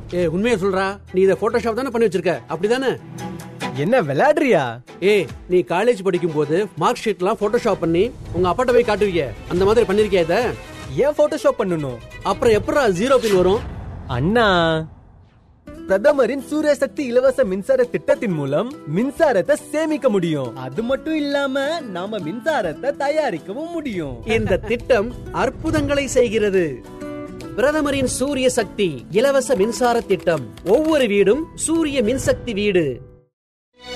ஏ உண்மையை சொல்றா நீ இதை போட்டோஷாப் தானே பண்ணி வச்சிருக்க அப்படிதானே என்ன விளையாடுறியா ஏய் நீ காலேஜ் படிக்கும் போது மார்க் ஷீட்லாம் போட்டோஷாப் பண்ணி உங்க அப்பாட்ட போய் காட்டுவீங்க அந்த மாதிரி பண்ணிருக்கியா இத ஏன் போட்டோஷாப் பண்ணணும் அப்புறம் எப்படா ஜீரோ பில் வரும் அண்ணா பிரதமரின் சூரிய சக்தி இலவச மின்சார திட்டத்தின் மூலம் மின்சாரத்தை சேமிக்க முடியும் அது மட்டும் இல்லாம நாம மின்சாரத்தை தயாரிக்கவும் முடியும் இந்த திட்டம் அற்புதங்களை செய்கிறது பிரதமரின் சூரிய சக்தி இலவச மின்சார திட்டம் ஒவ்வொரு வீடும் சூரிய மின்சக்தி வீடு